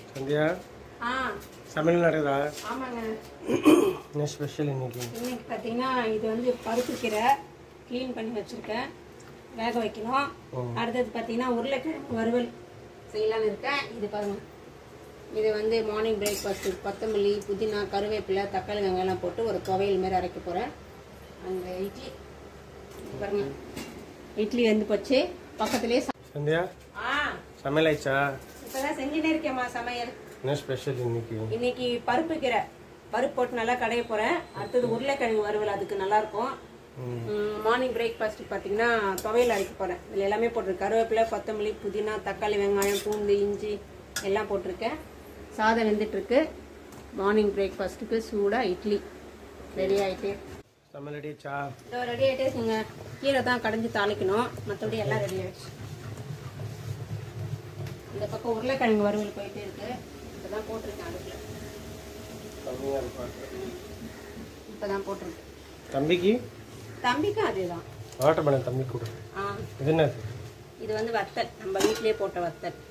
சந்தியா ஆ சமையல் நடக்குதா ஆமாங்க என்ன ஸ்பெஷல் இன்னைக்கு இன்னைக்கு பார்த்தீங்கன்னா இது வந்து பருப்பு கீரை க்ளீன் பண்ணி வச்சுருக்கேன் வேக வைக்கணும் அடுத்தது பார்த்தீங்கன்னா உருளைக்கிழங்கு வறுவல் செய்யலாம்னு இருக்கேன் இது பாருங்க இது வந்து மார்னிங் பிரேக்ஃபாஸ்ட்டு கொத்தமல்லி புதினா கருவேப்பிலை தக்காளி வெங்காயம்லாம் போட்டு ஒரு துவையல் மாதிரி அரைக்க போகிறேன் அந்த இட்லி இது பாருங்க இட்லி வந்து போச்சு பக்கத்துலேயே சந்தியா ஆ சமையல் ஆயிடுச்சா இப்போதான் செஞ்சுட்டே இருக்கேம்மா சமையல் என்ன ஸ்பெஷல் இன்னைக்கு இன்னைக்கு பருப்பு கீரை பருப்பு போட்டு நல்லா கடைய போறேன் அடுத்தது உருளைக்கிழங்கு வறுவல் அதுக்கு நல்லா இருக்கும் மார்னிங் பிரேக்ஃபாஸ்ட் பார்த்தீங்கன்னா துவையல் அரைக்க போறேன் இதில் எல்லாமே போட்டிருக்கேன் கருவேப்பிலை கொத்தமல்லி புதினா தக்காளி வெங்காயம் பூண்டு இஞ்சி எல்லாம் போட்டிருக்கேன் சாதம் வெந்துட்டு இருக்கு மார்னிங் பிரேக்ஃபாஸ்ட்டுக்கு சூடாக இட்லி ரெடி ஆயிட்டு சமையல் ரெடியாச்சா இதோ ரெடி ஆகிட்டே இருக்குங்க கீரை தான் கடைஞ்சி தாளிக்கணும் மற்றபடி எல்லாம் ரெடி ஆயிடுச்சு இந்த பக்கம் உருளைக்கிழங்கு வறுவல் போயிட்டே இருக்கு இப்பதான் போட்டிருக்கேன் அடுப்பில் கம்மியாக இருப்பாங்க இப்பதான் போட்டிருக்கு தம்பிக்கு தம்பிக்கும் அதேதான் ஆட்டோ பண்ண தம்பி கொடு ஆ இது என்னது இது வந்து வத்தல் நம்ம வீட்லயே போட்ட வத்தல்